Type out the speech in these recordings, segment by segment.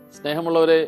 സ്നേഹമുള്ളവരെ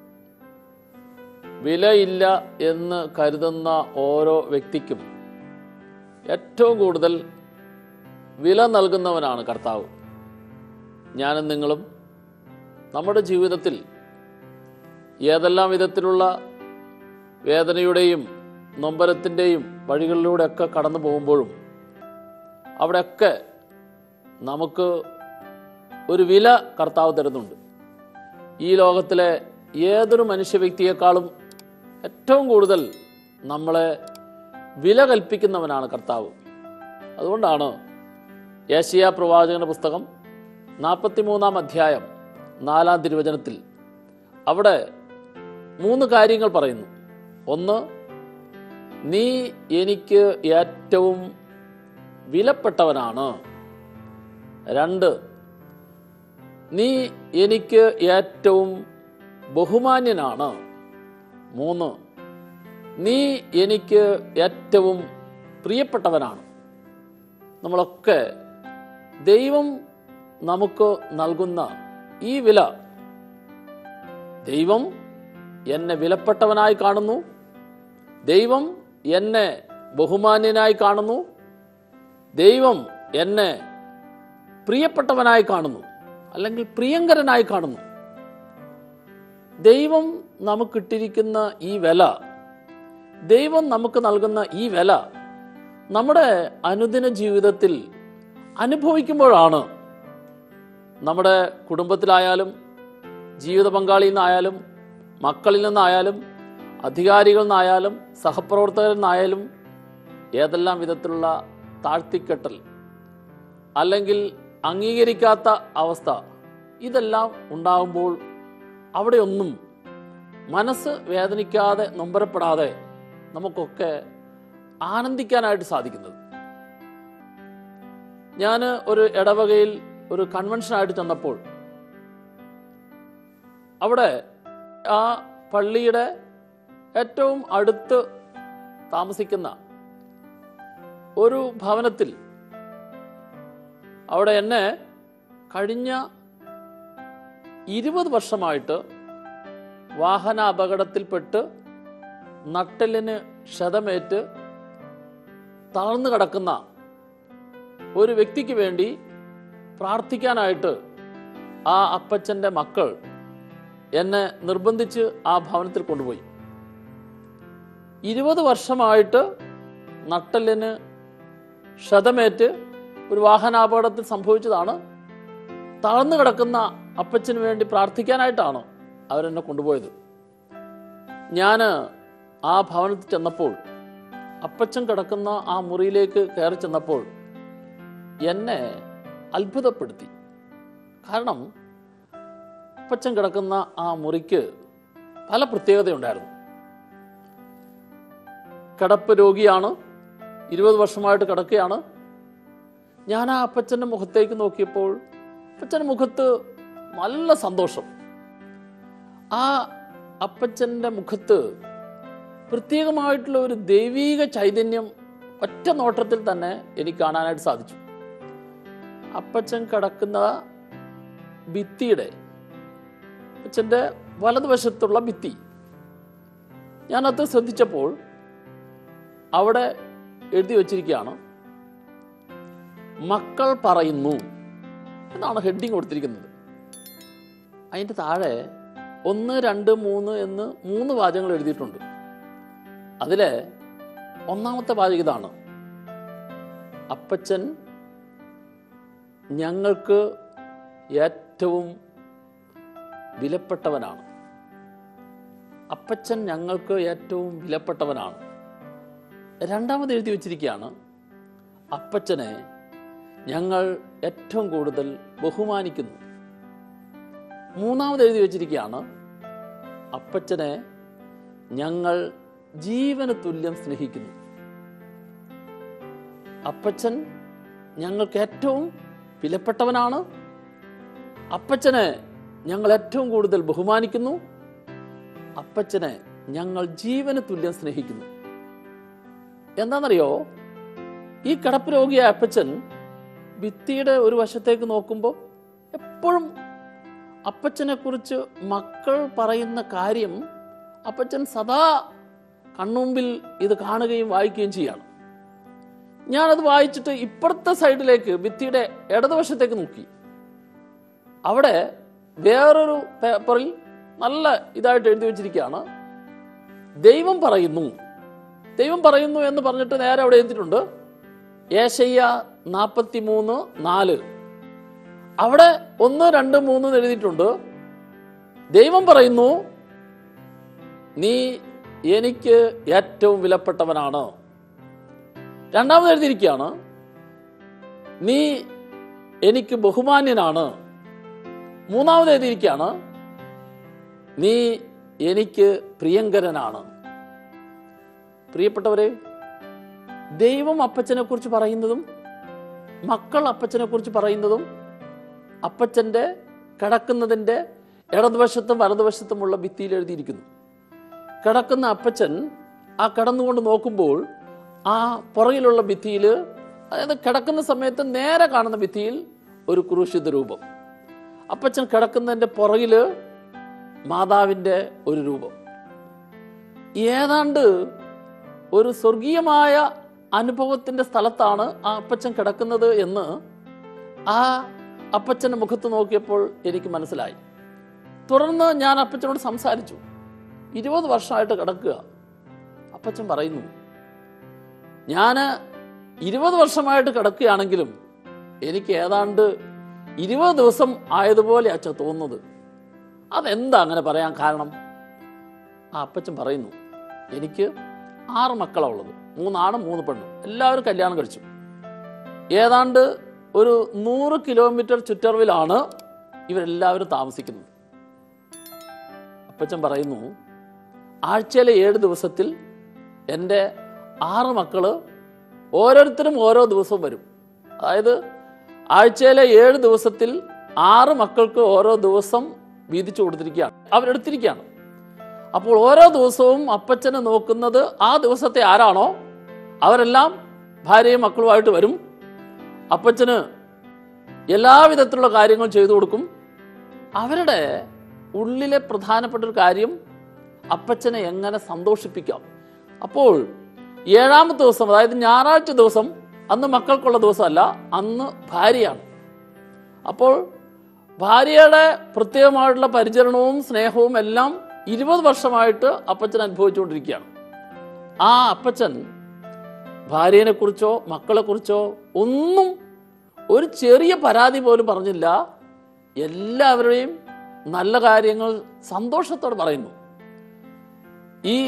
വിലയില്ല എന്ന് കരുതുന്ന ഓരോ വ്യക്തിക്കും ഏറ്റവും കൂടുതൽ വില നൽകുന്നവനാണ് കർത്താവ് ഞാനും നിങ്ങളും നമ്മുടെ ജീവിതത്തിൽ ഏതെല്ലാം വിധത്തിലുള്ള വേദനയുടെയും നൊമ്പരത്തിൻ്റെയും വഴികളിലൂടെയൊക്കെ കടന്നു പോകുമ്പോഴും അവിടെയൊക്കെ നമുക്ക് ഒരു വില കർത്താവ് തരുന്നുണ്ട് ഈ ലോകത്തിലെ ഏതൊരു മനുഷ്യ വ്യക്തിയെക്കാളും ഏറ്റവും കൂടുതൽ നമ്മളെ വില കൽപ്പിക്കുന്നവനാണ് കർത്താവ് അതുകൊണ്ടാണ് ഏഷ്യ പ്രവാചകന്റെ പുസ്തകം നാൽപ്പത്തിമൂന്നാം അധ്യായം നാലാം തിരുവചനത്തിൽ അവിടെ മൂന്ന് കാര്യങ്ങൾ പറയുന്നു ഒന്ന് നീ എനിക്ക് ഏറ്റവും വിലപ്പെട്ടവനാണ് രണ്ട് നീ എനിക്ക് ഏറ്റവും ബഹുമാന്യനാണ് മൂന്ന് നീ എനിക്ക് ഏറ്റവും പ്രിയപ്പെട്ടവനാണ് നമ്മളൊക്കെ ദൈവം നമുക്ക് നൽകുന്ന ഈ വില ദൈവം എന്നെ വിലപ്പെട്ടവനായി കാണുന്നു ദൈവം എന്നെ ബഹുമാന്യനായി കാണുന്നു ദൈവം എന്നെ പ്രിയപ്പെട്ടവനായി കാണുന്നു അല്ലെങ്കിൽ പ്രിയങ്കരനായി കാണുന്നു ദൈവം നമുക്കിട്ടിരിക്കുന്ന ഈ വില ദൈവം നമുക്ക് നൽകുന്ന ഈ വില നമ്മുടെ അനുദിന ജീവിതത്തിൽ അനുഭവിക്കുമ്പോഴാണ് നമ്മുടെ കുടുംബത്തിലായാലും ജീവിത പങ്കാളിയിൽ നിന്നായാലും മക്കളിൽ നിന്നായാലും അധികാരികളിൽ നിന്നായാലും സഹപ്രവർത്തകരിൽ നിന്നായാലും ഏതെല്ലാം വിധത്തിലുള്ള താഴ്ത്തിക്കെട്ടൽ അല്ലെങ്കിൽ അംഗീകരിക്കാത്ത അവസ്ഥ ഇതെല്ലാം ഉണ്ടാകുമ്പോൾ അവിടെയൊന്നും മനസ്സ് വേദനിക്കാതെ നൊമ്പരപ്പെടാതെ നമുക്കൊക്കെ ആനന്ദിക്കാനായിട്ട് സാധിക്കുന്നത് ഞാൻ ഒരു ഇടവകയിൽ ഒരു കൺവെൻഷനായിട്ട് ചെന്നപ്പോൾ അവിടെ ആ പള്ളിയുടെ ഏറ്റവും അടുത്ത് താമസിക്കുന്ന ഒരു ഭവനത്തിൽ അവിടെ എന്നെ കഴിഞ്ഞ ഇരുപത് വർഷമായിട്ട് വാഹന അപകടത്തിൽപ്പെട്ട് നട്ടലിന് ക്ഷതമേറ്റ് തളർന്നു കിടക്കുന്ന ഒരു വ്യക്തിക്ക് വേണ്ടി പ്രാർത്ഥിക്കാനായിട്ട് ആ അപ്പച്ചൻ്റെ മക്കൾ എന്നെ നിർബന്ധിച്ച് ആ ഭവനത്തിൽ കൊണ്ടുപോയി ഇരുപത് വർഷമായിട്ട് നട്ടലിന് ക്ഷതമേറ്റ് ഒരു വാഹനാപകടത്തിൽ സംഭവിച്ചതാണ് തളർന്നു കിടക്കുന്ന അപ്പച്ചന് വേണ്ടി പ്രാർത്ഥിക്കാനായിട്ടാണ് അവരെന്നെ കൊണ്ടുപോയത് ഞാൻ ആ ഭവനത്തിൽ ചെന്നപ്പോൾ അപ്പച്ചൻ കിടക്കുന്ന ആ മുറിയിലേക്ക് കയറി ചെന്നപ്പോൾ എന്നെ അത്ഭുതപ്പെടുത്തി കാരണം അപ്പച്ചൻ കിടക്കുന്ന ആ മുറിക്ക് പല പ്രത്യേകതയുണ്ടായിരുന്നു കിടപ്പ് രോഗിയാണ് ഇരുപത് വർഷമായിട്ട് കിടക്കുകയാണ് ഞാൻ ആ അപ്പച്ചൻ്റെ മുഖത്തേക്ക് നോക്കിയപ്പോൾ അപ്പച്ചൻ്റെ മുഖത്ത് നല്ല സന്തോഷം ആ അപ്പച്ചൻ്റെ മുഖത്ത് പ്രത്യേകമായിട്ടുള്ള ഒരു ദൈവീക ചൈതന്യം ഒറ്റ നോട്ടത്തിൽ തന്നെ എനിക്ക് കാണാനായിട്ട് സാധിച്ചു അപ്പച്ചൻ കിടക്കുന്ന ഭിത്തിയുടെ അപ്പച്ചൻ്റെ വലതുവശത്തുള്ള ഭിത്തി ഞാനത് ശ്രദ്ധിച്ചപ്പോൾ അവിടെ എഴുതി വച്ചിരിക്കുകയാണ് മക്കൾ പറയുന്നു എന്നാണ് ഹെഡിങ് കൊടുത്തിരിക്കുന്നത് അതിൻ്റെ താഴെ ഒന്ന് രണ്ട് മൂന്ന് എന്ന് മൂന്ന് വാചകങ്ങൾ എഴുതിയിട്ടുണ്ട് അതിലെ ഒന്നാമത്തെ വാചകം ഇതാണ് അപ്പച്ചൻ ഞങ്ങൾക്ക് ഏറ്റവും വിലപ്പെട്ടവനാണ് അപ്പച്ചൻ ഞങ്ങൾക്ക് ഏറ്റവും വിലപ്പെട്ടവനാണ് രണ്ടാമത് എഴുതി വച്ചിരിക്കുകയാണ് അപ്പച്ചനെ ഞങ്ങൾ ഏറ്റവും കൂടുതൽ ബഹുമാനിക്കുന്നു മൂന്നാമത് എഴുതി വച്ചിരിക്കുകയാണ് അപ്പച്ചനെ ഞങ്ങൾ ജീവന് തുല്യം സ്നേഹിക്കുന്നു അപ്പച്ചൻ ഞങ്ങൾക്ക് ഏറ്റവും വിലപ്പെട്ടവനാണ് അപ്പച്ചനെ ഞങ്ങൾ ഏറ്റവും കൂടുതൽ ബഹുമാനിക്കുന്നു അപ്പച്ചനെ ഞങ്ങൾ ജീവന് തുല്യം സ്നേഹിക്കുന്നു എന്താണെന്നറിയോ ഈ കിടപ്പ് രോഗിയായ അപ്പച്ചൻ ഭിത്തിയുടെ ഒരു വശത്തേക്ക് നോക്കുമ്പോൾ എപ്പോഴും അപ്പച്ചനെക്കുറിച്ച് മക്കൾ പറയുന്ന കാര്യം അപ്പച്ചൻ സദാ കൺമുമ്പിൽ ഇത് കാണുകയും വായിക്കുകയും ചെയ്യാണ് ഞാനത് വായിച്ചിട്ട് ഇപ്പുറത്തെ സൈഡിലേക്ക് ഭിത്തിയുടെ ഇടതുവശത്തേക്ക് നോക്കി അവിടെ വേറൊരു പേപ്പറിൽ നല്ല ഇതായിട്ട് എഴുതി വെച്ചിരിക്കുകയാണ് ദൈവം പറയുന്നു ദൈവം പറയുന്നു എന്ന് പറഞ്ഞിട്ട് നേരെ അവിടെ എഴുതിയിട്ടുണ്ട് ഏശയ്യ നാൽപ്പത്തി മൂന്ന് നാല് അവിടെ ഒന്ന് രണ്ട് മൂന്ന് എന്ന് എഴുതിയിട്ടുണ്ട് ദൈവം പറയുന്നു നീ എനിക്ക് ഏറ്റവും വിലപ്പെട്ടവനാണ് രണ്ടാമത് എഴുതിയിരിക്കുകയാണ് നീ എനിക്ക് ബഹുമാന്യനാണ് മൂന്നാമത് എഴുതിയിരിക്കുകയാണ് നീ എനിക്ക് പ്രിയങ്കരനാണ് പ്രിയപ്പെട്ടവരെ ദൈവം അപ്പച്ചനെ കുറിച്ച് പറയുന്നതും മക്കൾ അപ്പച്ചനെ കുറിച്ച് പറയുന്നതും അപ്പച്ചൻ്റെ കിടക്കുന്നതിൻ്റെ ഇടതുവശത്തും വലതുവശത്തുമുള്ള ഭിത്തിയിൽ എഴുതിയിരിക്കുന്നു കിടക്കുന്ന അപ്പച്ചൻ ആ കിടന്നുകൊണ്ട് നോക്കുമ്പോൾ ആ പുറകിലുള്ള ഭിത്തിയിൽ അതായത് കിടക്കുന്ന സമയത്ത് നേരെ കാണുന്ന ഭിത്തിയിൽ ഒരു ക്രൂശിത രൂപം അപ്പച്ചൻ കിടക്കുന്നതിൻ്റെ പുറകിൽ മാതാവിൻ്റെ ഒരു രൂപം ഏതാണ്ട് ഒരു സ്വർഗീയമായ അനുഭവത്തിൻ്റെ സ്ഥലത്താണ് ആ അപ്പച്ചൻ കിടക്കുന്നത് എന്ന് ആ അപ്പച്ചൻ്റെ മുഖത്ത് നോക്കിയപ്പോൾ എനിക്ക് മനസ്സിലായി തുടർന്ന് ഞാൻ അപ്പച്ചനോട് സംസാരിച്ചു ഇരുപത് വർഷമായിട്ട് കിടക്കുക അപ്പച്ചൻ പറയുന്നു ഞാൻ ഇരുപത് വർഷമായിട്ട് കിടക്കുകയാണെങ്കിലും എനിക്ക് ഏതാണ്ട് ഇരുപത് ദിവസം ആയതുപോലെ അച്ഛ തോന്നുന്നത് അതെന്താ അങ്ങനെ പറയാൻ കാരണം ആ അപ്പച്ചൻ പറയുന്നു എനിക്ക് ആറ് മക്കളാണ് ഉള്ളത് മൂന്നാണും മൂന്ന് പെണ്ണും എല്ലാവരും കല്യാണം കഴിച്ചു ഏതാണ്ട് ഒരു നൂറ് കിലോമീറ്റർ ചുറ്ററിവിലാണ് ഇവരെല്ലാവരും താമസിക്കുന്നത് അപ്പച്ചൻ പറയുന്നു ആഴ്ചയിലെ ഏഴ് ദിവസത്തിൽ എൻ്റെ ആറ് മക്കള് ഓരോരുത്തരും ഓരോ ദിവസവും വരും അതായത് ആഴ്ചയിലെ ഏഴ് ദിവസത്തിൽ ആറ് മക്കൾക്ക് ഓരോ ദിവസം വീതിച്ചു കൊടുത്തിരിക്കുകയാണ് അവരെടുത്തിരിക്കുകയാണ് അപ്പോൾ ഓരോ ദിവസവും അപ്പച്ചനെ നോക്കുന്നത് ആ ദിവസത്തെ ആരാണോ അവരെല്ലാം ഭാര്യയും മക്കളുമായിട്ട് വരും അപ്പച്ചന് എല്ലാവിധത്തിലുള്ള കാര്യങ്ങൾ ചെയ്തു കൊടുക്കും അവരുടെ ഉള്ളിലെ പ്രധാനപ്പെട്ട ഒരു കാര്യം അപ്പച്ചനെ എങ്ങനെ സന്തോഷിപ്പിക്കാം അപ്പോൾ ഏഴാമത്തെ ദിവസം അതായത് ഞായറാഴ്ച ദിവസം അന്ന് മക്കൾക്കുള്ള ദിവസമല്ല അന്ന് ഭാര്യയാണ് അപ്പോൾ ഭാര്യയുടെ പ്രത്യേകമായിട്ടുള്ള പരിചരണവും സ്നേഹവും എല്ലാം ഇരുപത് വർഷമായിട്ട് അപ്പച്ചൻ അനുഭവിച്ചുകൊണ്ടിരിക്കുകയാണ് ആ അപ്പച്ചൻ ഭാര്യനെ കുറിച്ചോ മക്കളെ കുറിച്ചോ ഒന്നും ഒരു ചെറിയ പരാതി പോലും പറഞ്ഞില്ല എല്ലാവരുടെയും നല്ല കാര്യങ്ങൾ സന്തോഷത്തോടെ പറയുന്നു ഈ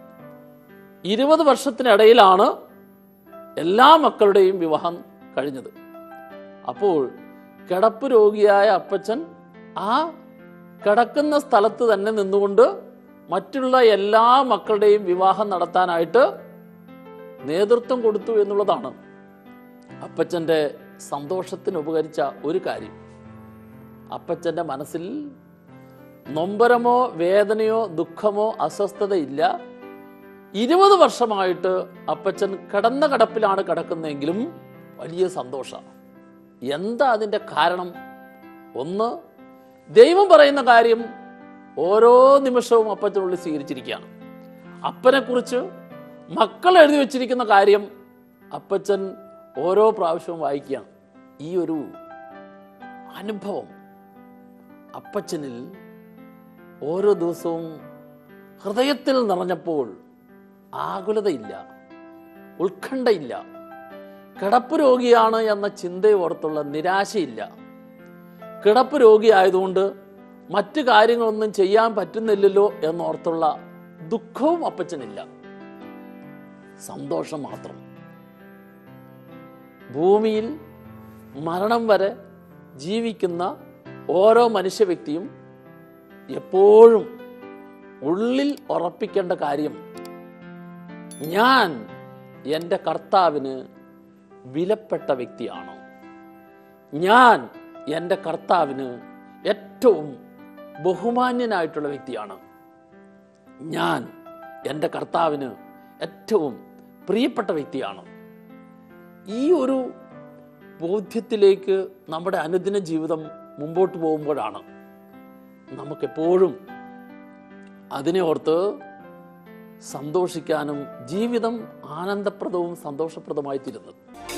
ഇരുപത് വർഷത്തിനിടയിലാണ് എല്ലാ മക്കളുടെയും വിവാഹം കഴിഞ്ഞത് അപ്പോൾ കിടപ്പ് രോഗിയായ അപ്പച്ചൻ ആ കിടക്കുന്ന സ്ഥലത്ത് തന്നെ നിന്നുകൊണ്ട് മറ്റുള്ള എല്ലാ മക്കളുടെയും വിവാഹം നടത്താനായിട്ട് നേതൃത്വം കൊടുത്തു എന്നുള്ളതാണ് അപ്പച്ചൻ്റെ സന്തോഷത്തിന് ഉപകരിച്ച ഒരു കാര്യം അപ്പച്ചൻ്റെ മനസ്സിൽ നൊമ്പരമോ വേദനയോ ദുഃഖമോ അസ്വസ്ഥതയില്ല ഇരുപത് വർഷമായിട്ട് അപ്പച്ചൻ കിടന്ന കിടപ്പിലാണ് കിടക്കുന്നതെങ്കിലും വലിയ സന്തോഷമാണ് എന്താ അതിൻ്റെ കാരണം ഒന്ന് ദൈവം പറയുന്ന കാര്യം ഓരോ നിമിഷവും അപ്പച്ചനുള്ളിൽ സ്വീകരിച്ചിരിക്കുകയാണ് അപ്പനെക്കുറിച്ച് മക്കൾ എഴുതി വച്ചിരിക്കുന്ന കാര്യം അപ്പച്ചൻ ഓരോ പ്രാവശ്യവും വായിക്കുകയാണ് ഈ ഒരു അനുഭവം അപ്പച്ചനിൽ ഓരോ ദിവസവും ഹൃദയത്തിൽ നിറഞ്ഞപ്പോൾ ആകുലതയില്ല ഉത്കണ്ഠയില്ല കിടപ്പ് രോഗിയാണ് എന്ന ചിന്തയോർത്തുള്ള നിരാശയില്ല കിടപ്പ് രോഗിയായതുകൊണ്ട് മറ്റു കാര്യങ്ങളൊന്നും ചെയ്യാൻ പറ്റുന്നില്ലല്ലോ എന്നോർത്തുള്ള ദുഃഖവും അപ്പച്ചനില്ല സന്തോഷം മാത്രം ഭൂമിയിൽ മരണം വരെ ജീവിക്കുന്ന ഓരോ മനുഷ്യ വ്യക്തിയും എപ്പോഴും ഉള്ളിൽ ഉറപ്പിക്കേണ്ട കാര്യം ഞാൻ എൻ്റെ കർത്താവിന് വിലപ്പെട്ട വ്യക്തിയാണോ ഞാൻ എൻ്റെ കർത്താവിന് ഏറ്റവും ബഹുമാന്യനായിട്ടുള്ള വ്യക്തിയാണ് ഞാൻ എൻ്റെ കർത്താവിന് ഏറ്റവും പ്രിയപ്പെട്ട വ്യക്തിയാണ് ഈ ഒരു ബോധ്യത്തിലേക്ക് നമ്മുടെ അനുദിന ജീവിതം മുമ്പോട്ട് പോകുമ്പോഴാണ് നമുക്കെപ്പോഴും അതിനെ ഓർത്ത് സന്തോഷിക്കാനും ജീവിതം ആനന്ദപ്രദവും സന്തോഷപ്രദമായി തീരുന്നത്